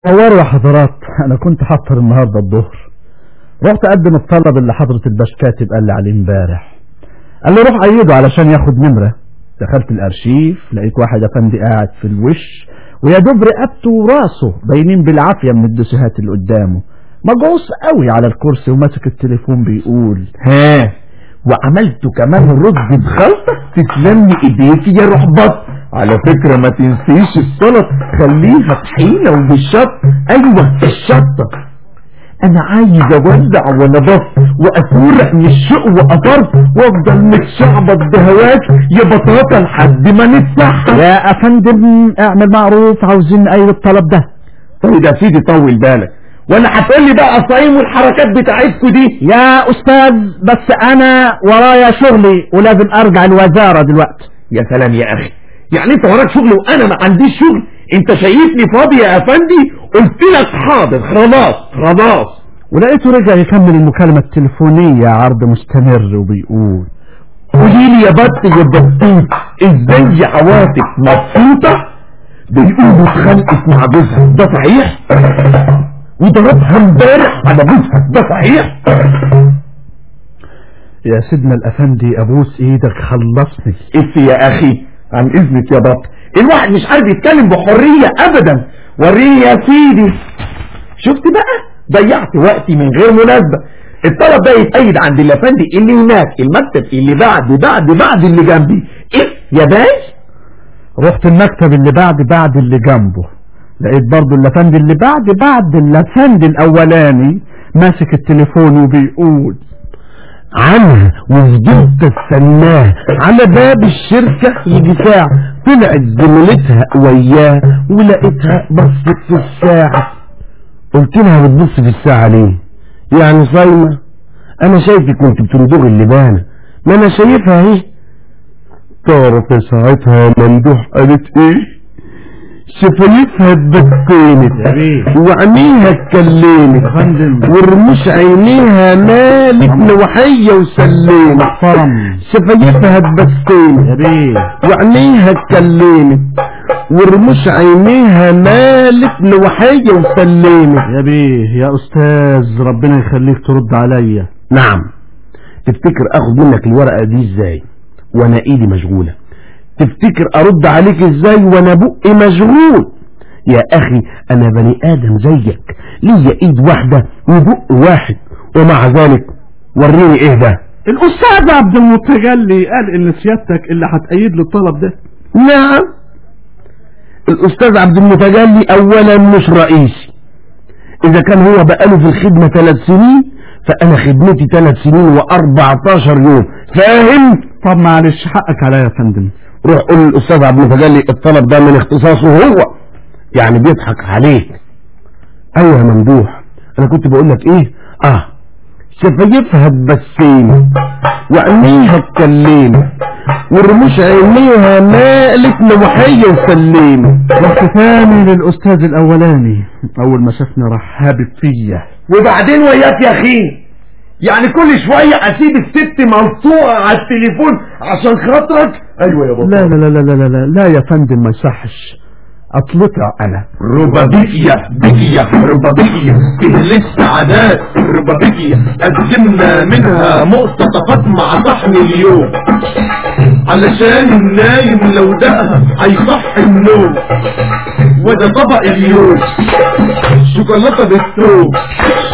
صوروا يا حضرات انا كنت حاضر النهارده الظهر رحت اقدم الطلب اللي حضرة الباش كاتب قال لي عليه امبارح قال لي روح ايده علشان ياخد نمرة دخلت الارشيف لقيت واحد افندي قاعد في الوش ويا دوب رقبته وراسه باينين بالعافية من الدسهات اللي قدامه مجعوص قوي على الكرسي وماسك التليفون بيقول ها وعملته كمان رز بخلطة تسلم لي ايديك يا رحبط على فكرة ما تنسيش السلط خليها طحينة وبالشط ايوه الشطة انا عايز اوزع وانا بص واسورق من الشوق وقطرت وافضل متشعبط بهواك يا بطاطا لحد ما نتسحب يا افندم اعمل معروف عاوزين نأيد الطلب ده طيب يا سيدي طول بالك ولا هتقول لي بقى الصايم والحركات بتاعتكوا دي يا استاذ بس انا ورايا شغلي ولازم ارجع الوزارة دلوقتي يا سلام يا اخي يعني انت وراك شغل وانا ما عنديش شغل انت شايفني فاضي يا افندي قلت لك حاضر خلاص خلاص ولقيته رجع يكمل المكالمة التليفونية عرض مستمر وبيقول قولي لي يا بط يا بطوط ازاي عواطف مبسوطة بيقولوا اتخانقت مع جوزها ده صحيح وضربها امبارح على جوزها ده صحيح يا سيدنا الافندي ابوس ايدك خلصني اف يا اخي عن اذنك يا بط الواحد مش عارف يتكلم بحرية ابدا وريني يا سيدي شفت بقى ضيعت وقتي من غير مناسبة الطلب ده يتأيد عند الافندي اللي هناك المكتب اللي بعد بعد بعد اللي جنبي ايه يا باي رحت المكتب اللي بعد بعد اللي جنبه لقيت برضو الافندي اللي بعد بعد الافندي الاولاني ماسك التليفون وبيقول عنها وفضلت استناه على باب الشركة يجي ساعة طلعت زميلتها وياه ولقيتها بصت في الساعة قلت لها بتبص في الساعة ليه يعني صايمة انا شايفك كنت بتندغ اللبانة ما انا شايفها اهي تعرف ساعتها ممدوح قالت ايه شفايفها اتبكينت وعينيها اتكلمت ورموش عينيها مالت نوحية وسلمت محترم شفايفها اتبكينت يا بيه وعينيها اتكلمت ورموش عينيها مالت نوحية وسلمت يا بيه يا استاذ ربنا يخليك ترد عليا نعم تفتكر اخد منك الورقة دي ازاي وانا ايدي مشغولة تفتكر ارد عليك ازاي وانا بقي مشغول يا اخي انا بني ادم زيك ليا ايد واحدة وبق واحد ومع ذلك وريني ايه ده الاستاذ عبد المتجلي قال ان سيادتك اللي هتأيد له الطلب ده نعم الاستاذ عبد المتجلي اولا مش رئيسي اذا كان هو بقاله في الخدمة ثلاث سنين فانا خدمتي ثلاث سنين واربعتاشر يوم فاهم طب معلش حقك عليا يا فندم روح قول للاستاذ عبد المتجلي الطلب ده من اختصاصه هو يعني بيضحك عليك ايوه يا ممدوح انا كنت بقول لك ايه اه شفايفها تبسيني وعينيها اتكلمت ورموش عينيها مالت نوحية وسليمة رحت تاني للاستاذ الاولاني اول ما شافني راح هابط فيا وبعدين وياك يا اخي يعني كل شوية اسيب الست ملطوقة على التليفون عشان خاطرك ايوه يا بابا لا لا لا لا لا لا لا يا فندم ما يصحش اطلقها انا ربابيكيا بيكيا ربابيكيا فيه لسه عادات ربابيكيا قدمنا منها مقتطفات مع صحن اليوم علشان النايم لو دقها هيصح النوم وده طبق اليوم شوكولاتة بالثوم